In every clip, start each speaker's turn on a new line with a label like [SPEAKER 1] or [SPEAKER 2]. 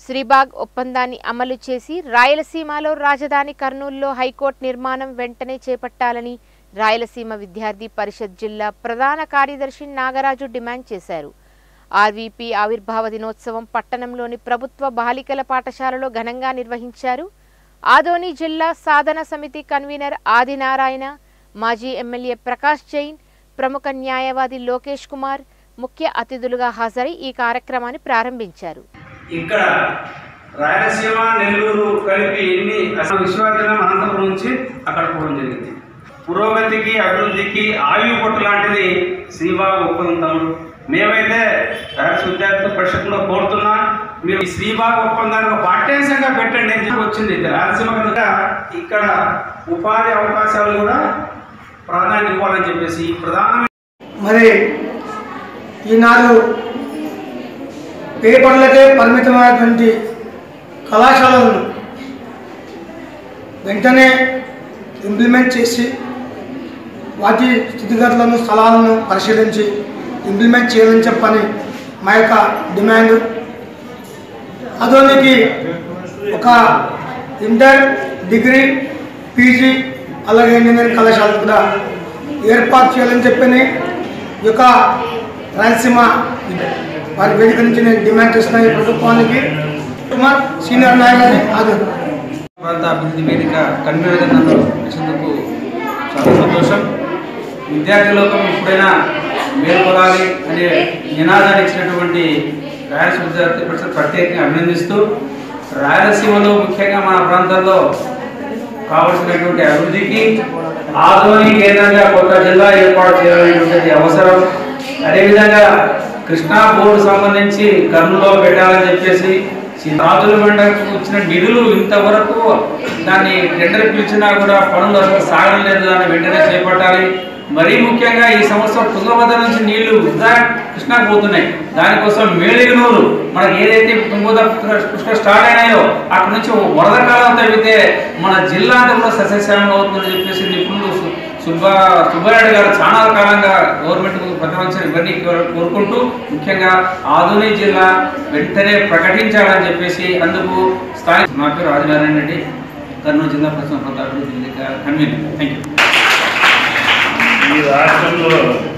[SPEAKER 1] శ్రీబాగ్ ఒప్పందాన్ని అమలు చేసి రాయలసీమలో రాజధాని కర్నూలులో హైకోర్టు నిర్మాణం వెంటనే చేపట్టాలని రాయలసీమ విద్యార్థి పరిషత్ జిల్లా ప్రధాన కార్యదర్శి నాగరాజు డిమాండ్ చేశారు ఆర్వీపీ ఆవిర్భావ దినోత్సవం పట్టణంలోని ప్రభుత్వ బాలికల పాఠశాలలో ఘనంగా నిర్వహించారు ఆదోని జిల్లా సాధన సమితి కన్వీనర్ ఆదినారాయణ మాజీ ఎమ్మెల్యే ప్రకాష్ జైన్ ప్రముఖ న్యాయవాది లోకేష్ కుమార్ ముఖ్య అతిథులుగా హాజరై ఈ కార్యక్రమాన్ని ప్రారంభించారు
[SPEAKER 2] ఇక్కడ రాయలసీమ నెల్లూరు కలిపి ఎన్ని అసలు విశ్వవిద్యాలయం అనంతపురం నుంచి అక్కడ పోవడం జరిగింది పురోగతికి అభివృద్ధికి ఆయువు పొట్టు లాంటిది శ్రీబాబు ఒప్పందం మేమైతే రాయలసీమ విద్యార్థి పరిషత్లో కోరుతున్నా మీరు ఈ శ్రీబాబు ఒప్పందాన్ని ఒక పాఠ్యాంశంగా పెట్టండి అని చెప్పి వచ్చింది రాయలసీమ కనుక ఇక్కడ ఉపాధి అవకాశాలు కూడా ప్రాధాన్యత ఇవ్వాలని చెప్పేసి ఈ ప్రధానమైన
[SPEAKER 3] మరి ఈనాడు పేపర్లకే పరిమితమైనటువంటి కళాశాలలను వెంటనే ఇంప్లిమెంట్ చేసి వాటి స్థితిగతులను స్థలాలను పరిశీలించి ఇంప్లిమెంట్ చేయాలని చెప్పని మా యొక్క డిమాండ్ అదోనికి ఒక ఇంటర్ డిగ్రీ పీజీ అలాగే ఇంజనీరింగ్ కళాశాల కూడా ఏర్పాటు చేయాలని చెప్పని ఈ యొక్క రాయలసీమ వారి వేదిక నుంచి నేను డిమాండ్ చేస్తున్నాను ఈ ప్రభుత్వానికి కుమార్ సీనియర్ నాయకుని ఆదరణ
[SPEAKER 2] ప్రాంత అభివృద్ధి వేదిక కన్వీనర్గా నన్ను వేసినందుకు చాలా సంతోషం విద్యార్థి లోకం ఎప్పుడైనా మేల్కొలాలి అనే నినాదాన్ని ఇచ్చినటువంటి రాయలసీమ విద్యార్థి పరిషత్ ప్రత్యేకంగా అభినందిస్తూ రాయలసీమలో ముఖ్యంగా మన ప్రాంతాల్లో కావలసినటువంటి అభివృద్ధికి ఆధునిక కేంద్రంగా కొత్త జిల్లా ఏర్పాటు చేయాలనేటువంటి అవసరం అదేవిధంగా కృష్ణా బోర్డు సంబంధించి కర్నూలులో పెట్టాలని చెప్పేసి రాజుల మండలకు వచ్చిన నిధులు ఇంతవరకు దాన్ని టెండర్ పిలిచినా కూడా పనులు అసలు సాగలేదు దాన్ని వెంటనే చేపట్టాలి మరీ ముఖ్యంగా ఈ సంవత్సరం తుంగభద్ర నుంచి నీళ్లు వృధా కృష్ణాకు పోతున్నాయి దానికోసం మేలిగనూరు మనకి ఏదైతే తుంగభద్ర కృష్ణ స్టార్ట్ అయినాయో అక్కడ నుంచి వరద కాలం తగ్గితే మన జిల్లా అంతా కూడా సస్యశ్యామం అవుతుందని చెప్పేసి నిపుణులు సు- సుబ్బా సుబ్బారెడ్డి గారు చాలా కాలంగా గవర్నమెంట్ ప్రతివంచన ఇవన్నీ కోరు- కోరుకుంటూ ముఖ్యంగా ఆధునిక జిల్లా వెంటనే ప్రకటించాలని చెప్పేసి అందుకు స్థానిక నా పేరు రాజనారాయణ రెడ్డి కర్నూలు జిల్లా ప్రస్తుతం కొత్త అభివృద్ధి కన్వీనర్ థ్యాంక్ యూ
[SPEAKER 4] ఈ రాష్ట్రంలో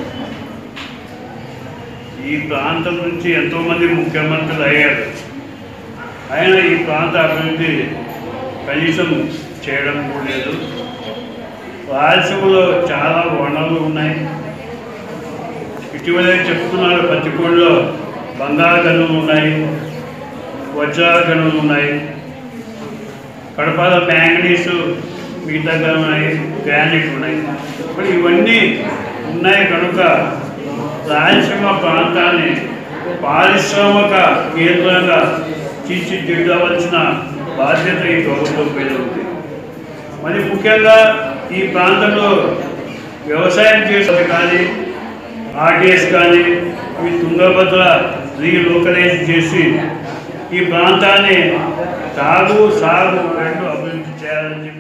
[SPEAKER 4] ఈ ప్రాంతం నుంచి ఎంతోమంది ముఖ్యమంత్రులు అయ్యారు అయినా ఈ ప్రాంత అభివృద్ధి కనీసం చేయడం కూడా లేదు రాయలసీమలో చాలా వనరులు ఉన్నాయి ఇటీవలే చెప్తున్నారు పత్తికొండలో బంగారు గనులు ఉన్నాయి వజ్రాల గనులు ఉన్నాయి కడపలో మ్యాంగనీస్ మిగతా గనులు ఉన్నాయి గ్రానైట్ ఉన్నాయి మరి ఇవన్నీ ఉన్నాయి కనుక రాయలసీమ ప్రాంతాన్ని పారిశ్రామిక కేంద్రంగా తీర్చిదిద్దవలసిన బాధ్యత ఈ ప్రభుత్వం పైన ఉంది మరి ముఖ్యంగా ఈ ప్రాంతంలో వ్యవసాయం చేసేది కానీ ఆర్టీఎస్ కానీ ఈ తుంగభద్ర రీలోకలైజ్ చేసి ఈ ప్రాంతాన్ని తాగు సాగు రెండు అభివృద్ధి చేయాలని చెప్పి